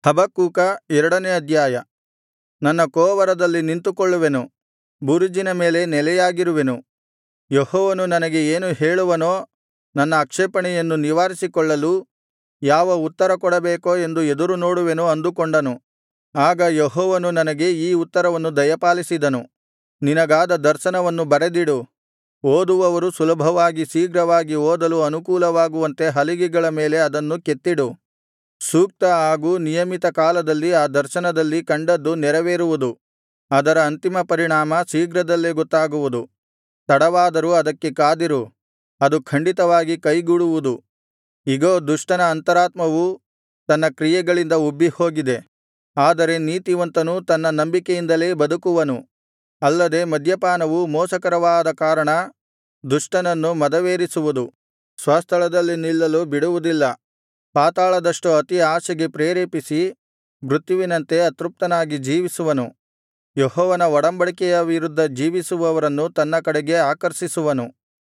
ಹಬಕ್ಕೂಕ ಎರಡನೇ ಅಧ್ಯಾಯ ನನ್ನ ಕೋವರದಲ್ಲಿ ನಿಂತುಕೊಳ್ಳುವೆನು ಬುರುಜಿನ ಮೇಲೆ ನೆಲೆಯಾಗಿರುವೆನು ಯೆಹೋವನು ನನಗೆ ಏನು ಹೇಳುವನೋ ನನ್ನ ಆಕ್ಷೇಪಣೆಯನ್ನು ನಿವಾರಿಸಿಕೊಳ್ಳಲು ಯಾವ ಉತ್ತರ ಕೊಡಬೇಕೋ ಎಂದು ಎದುರುನೋಡುವೆನು ಅಂದುಕೊಂಡನು ಆಗ ಯೆಹೋವನು ನನಗೆ ಈ ಉತ್ತರವನ್ನು ದಯಪಾಲಿಸಿದನು ನಿನಗಾದ ದರ್ಶನವನ್ನು ಬರೆದಿಡು ಓದುವವರು ಸುಲಭವಾಗಿ ಶೀಘ್ರವಾಗಿ ಓದಲು ಅನುಕೂಲವಾಗುವಂತೆ ಹಲಿಗೆಗಳ ಮೇಲೆ ಅದನ್ನು ಕೆತ್ತಿಡು ಸೂಕ್ತ ಹಾಗೂ ನಿಯಮಿತ ಕಾಲದಲ್ಲಿ ಆ ದರ್ಶನದಲ್ಲಿ ಕಂಡದ್ದು ನೆರವೇರುವುದು ಅದರ ಅಂತಿಮ ಪರಿಣಾಮ ಶೀಘ್ರದಲ್ಲೇ ಗೊತ್ತಾಗುವುದು ತಡವಾದರೂ ಅದಕ್ಕೆ ಕಾದಿರು ಅದು ಖಂಡಿತವಾಗಿ ಕೈಗೂಡುವುದು ಇಗೋ ದುಷ್ಟನ ಅಂತರಾತ್ಮವು ತನ್ನ ಕ್ರಿಯೆಗಳಿಂದ ಉಬ್ಬಿಹೋಗಿದೆ ಆದರೆ ನೀತಿವಂತನು ತನ್ನ ನಂಬಿಕೆಯಿಂದಲೇ ಬದುಕುವನು ಅಲ್ಲದೆ ಮದ್ಯಪಾನವು ಮೋಸಕರವಾದ ಕಾರಣ ದುಷ್ಟನನ್ನು ಮದವೇರಿಸುವುದು ಸ್ವಸ್ಥಳದಲ್ಲಿ ನಿಲ್ಲಲು ಬಿಡುವುದಿಲ್ಲ ಪಾತಾಳದಷ್ಟು ಅತಿ ಆಶೆಗೆ ಪ್ರೇರೇಪಿಸಿ ಮೃತ್ಯುವಿನಂತೆ ಅತೃಪ್ತನಾಗಿ ಜೀವಿಸುವನು ಯೆಹೋವನ ಒಡಂಬಡಿಕೆಯ ವಿರುದ್ಧ ಜೀವಿಸುವವರನ್ನು ತನ್ನ ಕಡೆಗೆ ಆಕರ್ಷಿಸುವನು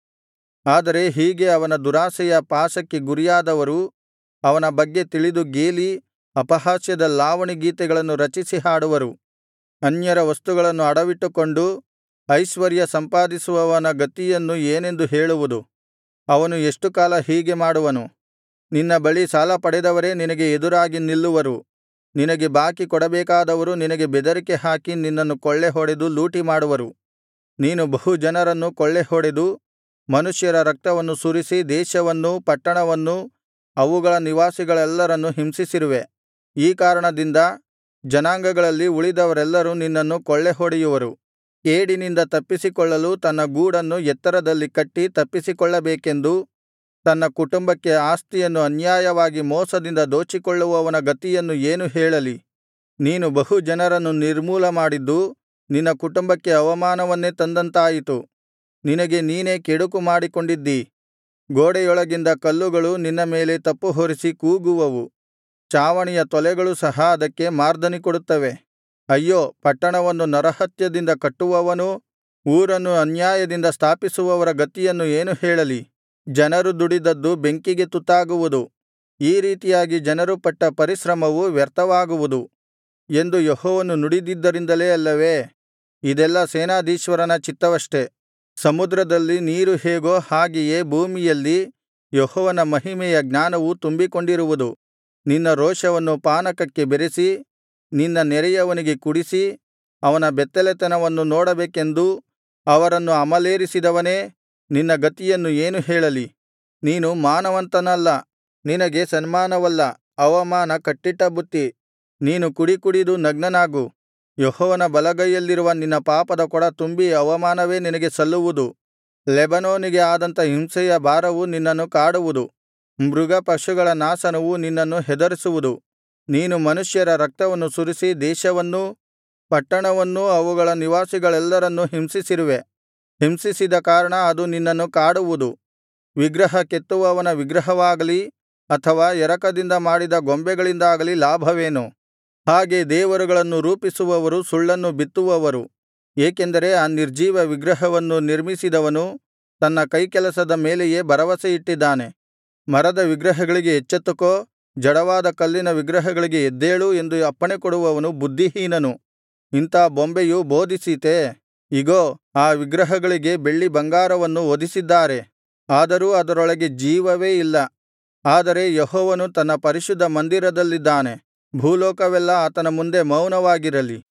ಆದರೆ ಹೀಗೆ ಅವನ ದುರಾಶೆಯ ಪಾಶಕ್ಕೆ ಗುರಿಯಾದವರು ಅವನ ಬಗ್ಗೆ ತಿಳಿದು ಗೇಲಿ ಅಪಹಾಸ್ಯದ ಲಾವಣಿ ಗೀತೆಗಳನ್ನು ರಚಿಸಿ ಹಾಡುವರು ಅನ್ಯರ ವಸ್ತುಗಳನ್ನು ಅಡವಿಟ್ಟುಕೊಂಡು ಐಶ್ವರ್ಯ ಸಂಪಾದಿಸುವವನ ಗತಿಯನ್ನು ಏನೆಂದು ಹೇಳುವುದು ಅವನು ಎಷ್ಟು ಕಾಲ ಹೀಗೆ ಮಾಡುವನು ನಿನ್ನ ಬಳಿ ಸಾಲಪಡೆದವರೇ ನಿನಗೆ ಎದುರಾಗಿ ನಿಲ್ಲುವರು ನಿನಗೆ ಬಾಕಿ ಕೊಡಬೇಕಾದವರು ನಿನಗೆ ಬೆದರಿಕೆ ಹಾಕಿ ನಿನ್ನನ್ನು ಕೊಳ್ಳೆಹೊಡೆದು ಲೂಟಿಮಾಡುವರು ನೀನು ಬಹು ಜನರನ್ನು ಕೊಳ್ಳೆಹೊಡೆದು ಮನುಷ್ಯರ ರಕ್ತವನ್ನು ಸುರಿಸಿ ದೇಶವನ್ನೂ ಪಟ್ಟಣವನ್ನೂ ಅವುಗಳ ನಿವಾಸಿಗಳೆಲ್ಲರನ್ನು ಹಿಂಸಿಸಿರುವೆ ಈ ಕಾರಣದಿಂದ ಜನಾಂಗಗಳಲ್ಲಿ ಉಳಿದವರೆಲ್ಲರೂ ನಿನ್ನನ್ನು ಕೊಳ್ಳೆಹೊಡೆಯುವರು ಕೇಡಿನಿಂದ ತಪ್ಪಿಸಿಕೊಳ್ಳಲು ತನ್ನ ಗೂಡನ್ನು ಎತ್ತರದಲ್ಲಿ ಕಟ್ಟಿ ತಪ್ಪಿಸಿಕೊಳ್ಳಬೇಕೆಂದು ತನ್ನ ಕುಟುಂಬಕ್ಕೆ ಆಸ್ತಿಯನ್ನು ಅನ್ಯಾಯವಾಗಿ ಮೋಸದಿಂದ ದೋಚಿಕೊಳ್ಳುವವನ ಗತಿಯನ್ನು ಏನು ಹೇಳಲಿ ನೀನು ಬಹು ಜನರನ್ನು ನಿರ್ಮೂಲಮಾಡಿದ್ದು ನಿನ್ನ ಕುಟುಂಬಕ್ಕೆ ಅವಮಾನವನ್ನೇ ತಂದಂತಾಯಿತು ನಿನಗೆ ನೀನೇ ಕೆಡುಕು ಮಾಡಿಕೊಂಡಿದ್ದೀ ಗೋಡೆಯೊಳಗಿಂದ ಕಲ್ಲುಗಳು ನಿನ್ನ ಮೇಲೆ ತಪ್ಪುಹೊರಿಸಿ ಕೂಗುವವು ಚಾವಣಿಯ ತೊಲೆಗಳು ಸಹ ಅದಕ್ಕೆ ಮಾರ್ದನಿ ಕೊಡುತ್ತವೆ ಅಯ್ಯೋ ಪಟ್ಟಣವನ್ನು ನರಹತ್ಯದಿಂದ ಕಟ್ಟುವವನೂ ಊರನ್ನು ಅನ್ಯಾಯದಿಂದ ಸ್ಥಾಪಿಸುವವರ ಗತಿಯನ್ನು ಏನು ಹೇಳಲಿ ಜನರು ದುಡಿದದ್ದು ಬೆಂಕಿಗೆ ತುತ್ತಾಗುವುದು ಈ ರೀತಿಯಾಗಿ ಜನರು ಪಟ್ಟ ಪರಿಶ್ರಮವು ವ್ಯರ್ಥವಾಗುವುದು ಎಂದು ಯೆಹೋವನು ನುಡಿದಿದ್ದರಿಂದಲೇ ಅಲ್ಲವೇ ಇದೆಲ್ಲಾ ಸೇನಾಧೀಶ್ವರನ ಚಿತ್ತವಷ್ಟೆ ಸಮುದ್ರದಲ್ಲಿ ನೀರು ಹೇಗೋ ಹಾಗೆಯೇ ಭೂಮಿಯಲ್ಲಿ ಯೆಹೋವನ ಮಹಿಮೆಯ ಜ್ಞಾನವು ತುಂಬಿಕೊಂಡಿರುವುದು ನಿನ್ನ ರೋಷವನ್ನು ಪಾನಕಕ್ಕೆ ಬೆರೆಸಿ ನಿನ್ನ ನೆರೆಯವನಿಗೆ ಕುಡಿಸಿ ಅವನ ಬೆತ್ತಲೆತನವನ್ನು ನೋಡಬೇಕೆಂದು ಅವರನ್ನು ಅಮಲೇರಿಸಿದವನೇ ನಿನ್ನ ಗತಿಯನ್ನು ಏನು ಹೇಳಲಿ ನೀನು ಮಾನವಂತನಲ್ಲ ನಿನಗೆ ಸನ್ಮಾನವಲ್ಲ ಅವಮಾನ ಕಟ್ಟಿಟ್ಟ ಬುತ್ತಿ ನೀನು ಕುಡಿ ಕುಡಿದು ನಗ್ನನಾಗು ಯೆಹೋವನ ಬಲಗೈಯಲ್ಲಿರುವ ನಿನ್ನ ಪಾಪದ ಕೊಡ ತುಂಬಿ ಅವಮಾನವೇ ನಿನಗೆ ಸಲ್ಲುವುದು ಲೆಬನೋನಿಗೆ ಆದಂಥ ಹಿಂಸೆಯ ಭಾರವು ನಿನ್ನನ್ನು ಕಾಡುವುದು ಮೃಗ ಪಶುಗಳ ನಾಶನವು ನಿನ್ನನ್ನು ಹೆದರಿಸುವುದು ನೀನು ಮನುಷ್ಯರ ರಕ್ತವನ್ನು ಸುರಿಸಿ ದೇಶವನ್ನೂ ಪಟ್ಟಣವನ್ನೂ ಅವುಗಳ ನಿವಾಸಿಗಳೆಲ್ಲರನ್ನೂ ಹಿಂಸಿಸಿರುವೆ ಹಿಂಸಿಸಿದ ಕಾರಣ ಅದು ನಿನ್ನನ್ನು ಕಾಡುವುದು ವಿಗ್ರಹ ಕೆತ್ತುವವನ ವಿಗ್ರಹವಾಗಲಿ ಅಥವಾ ಎರಕದಿಂದ ಮಾಡಿದ ಗೊಂಬೆಗಳಿಂದಾಗಲಿ ಲಾಭವೇನು ಹಾಗೆ ದೇವರುಗಳನ್ನು ರೂಪಿಸುವವರು ಸುಳ್ಳನ್ನು ಬಿತ್ತುವವರು ಏಕೆಂದರೆ ಆ ನಿರ್ಜೀವ ವಿಗ್ರಹವನ್ನು ನಿರ್ಮಿಸಿದವನು ತನ್ನ ಕೈಕೆಲಸದ ಮೇಲೆಯೇ ಭರವಸೆಯಿಟ್ಟಿದ್ದಾನೆ ಮರದ ವಿಗ್ರಹಗಳಿಗೆ ಎಚ್ಚೆತ್ತುಕೋ ಜಡವಾದ ಕಲ್ಲಿನ ವಿಗ್ರಹಗಳಿಗೆ ಎದ್ದೇಳು ಎಂದು ಅಪ್ಪಣೆ ಕೊಡುವವನು ಬುದ್ಧಿಹೀನನು ಇಂಥಾ ಬೊಂಬೆಯು ಬೋಧಿಸೀತೇ ಇಗೋ ಆ ವಿಗ್ರಹಗಳಿಗೆ ಬೆಳ್ಳಿ ಬಂಗಾರವನ್ನು ಹೊದಿಸಿದ್ದಾರೆ ಆದರೂ ಅದರೊಳಗೆ ಜೀವವೇ ಇಲ್ಲ ಆದರೆ ಯೆಹೋವನು ತನ್ನ ಪರಿಶುದ್ಧ ಮಂದಿರದಲ್ಲಿದ್ದಾನೆ ಭೂಲೋಕವೆಲ್ಲಾ ಆತನ ಮುಂದೆ ಮೌನವಾಗಿರಲಿ